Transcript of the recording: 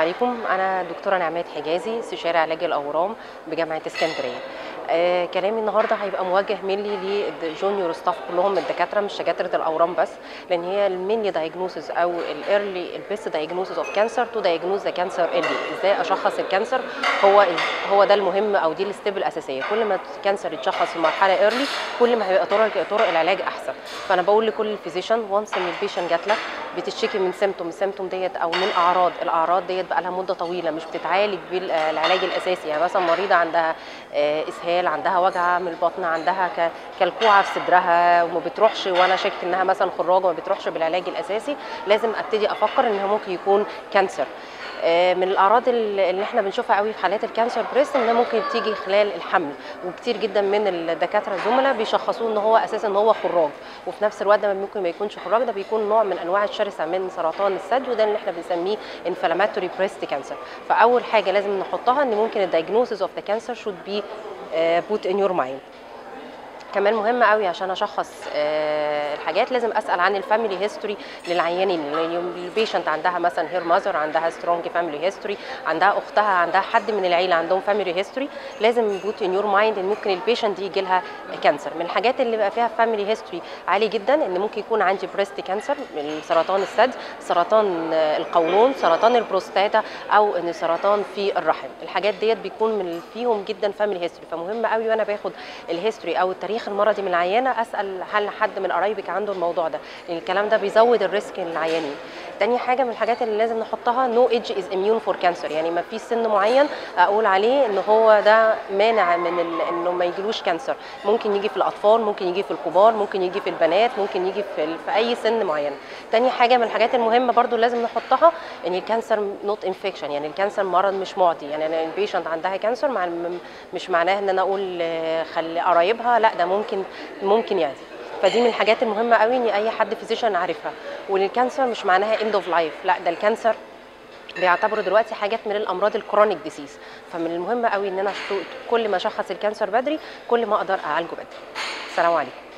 عليكم انا دكتوره نعمات حجازي استشاري علاج الاورام بجامعه اسكندريه آه كلامي النهارده هيبقى موجه مينلي للجونيور ستاف كلهم الدكاتره مش دكاتره الاورام بس لان هي المينلي دايجنوسيس او الايرلي البيست دايجنوسيس اوف كانسر تو دايجنوز ذا كانسر ايرلي ازاي اشخص الكانسر هو هو ده المهم او دي الستيب الاساسيه كل ما الكانسر يتشخص في مرحله ايرلي كل ما هيبقى طرق طرق العلاج احسن فانا بقول لكل الفيزيشن وانس ان البيشنت جات لك بتشتكي من سيمتوم السيمتوم ديت او من اعراض الاعراض ديت بقى لها مده طويله مش بتتعالج بالعلاج الاساسي يعني مثلا مريضه عندها اسهال عندها وجع من البطن عندها كلكوعه في صدرها وما بتروحش وانا شاكك انها مثلا خراج وما بتروحش بالعلاج الاساسي لازم ابتدي افكر انها ممكن يكون كانسر من الاعراض اللي احنا بنشوفها قوي في حالات الكانسر بريست انها ممكن تيجي خلال الحمل وكتير جدا من الدكاتره الزملاء بيشخصوه ان هو اساسا ان هو خراج وفي نفس الوقت ده ممكن ما يكونش خراج ده بيكون نوع من انواع الشرسه من سرطان الثدي وده اللي احنا بنسميه انفلاماتوري بريست كانسر فاول حاجه لازم نحطها ان ممكن الدايجنوسيس اوف ذا كانسر شود بي بوت ان يور مايند كمان مهم قوي عشان اشخص الحاجات لازم اسال عن الفاميلي هيستوري للعيانين البيشنت عندها مثلا هير ماذر عندها سترونج فاميلي هيستوري عندها اختها عندها حد من العيله عندهم فاميلي هيستوري لازم بوت ان يور مايند ان ممكن البيشنت دي يجي لها كانسر من الحاجات اللي بقى فيها فاميلي هيستوري عالي جدا ان ممكن يكون عندي بريست كانسر سرطان الثدي سرطان القولون سرطان البروستاتا او ان سرطان في الرحم الحاجات ديت بيكون من فيهم جدا فاميلي هيستوري فمهم قوي وانا باخد الهيستوري او التاريخ المرضي من العيانه اسال هل حد من قرايبك عنده الموضوع ده لان الكلام ده بيزود الريسك للعيانين تاني حاجه من الحاجات اللي لازم نحطها نو ايدج از اميون فور كانسر يعني ما في سن معين اقول عليه ان هو ده مانع من انه ما يجيلوش كانسر ممكن يجي في الاطفال ممكن يجي في الكبار ممكن يجي في البنات ممكن يجي في, في اي سن معين تاني حاجه من الحاجات المهمه برضو لازم نحطها ان الكانسر نوت انفكشن يعني الكانسر مرض مش معدي يعني انا البيشنت عندها كانسر مع مش معناه ان انا اقول خلي قرايبها لا ده ممكن ممكن يعدي فدي من الحاجات المهمه قوي ان اي حد فيزيشن عارفها وان الكانسر مش معناها اند اوف لايف لا ده الكانسر بيعتبروا دلوقتي حاجات من الامراض الكرونيك ديسيز فمن المهم قوي ان انا كل ما اشخص الكانسر بدري كل ما اقدر اعالجه بدري السلام عليكم